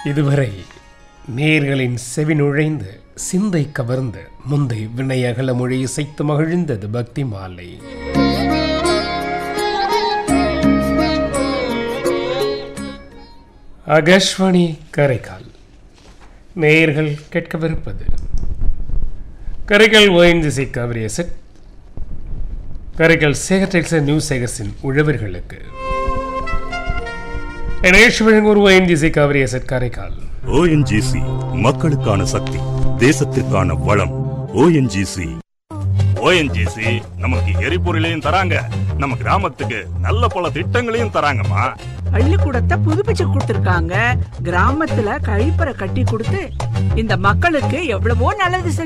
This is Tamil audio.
இதுவரை நேர்களின் செவி நுழைந்து சிந்தை கவர்ந்து முந்தை வினையகல மொழி இசைத்து மகிழ்ந்தது பக்தி மாலை ஆகாஷ்வாணி கரைக்கால் நேயர்கள் கேட்கவிருப்பது கரைக்கால் ஓஎன்ஜிசி கவரியசட் கரைக்கால் சேகர் டெக்ஸர் நியூஸ் சேகர்ஸின் உழவர்களுக்கு இணையேஷ் வழங்குவோர் ஓஎன்ஜிசி கவரியசட் காரைக்கால் ஓஎன்ஜிசி மக்களுக்கான சக்தி தேசத்திற்கான வளம் ஓஎன்ஜிசி ஓஎன்ஜிசி நமக்கு எரிபொருளையும் தராங்க நம்ம கிராமத்துக்கு நல்ல பல திட்டங்களையும் தராங்கம்மா பள்ளிக்கூடத்தை புதுப்பிச்சு கொடுத்திருக்காங்க கிராமத்துல கழிப்பறை கட்டி கொடுத்து இந்த மக்களுக்கு எவ்வளவோ நல்லது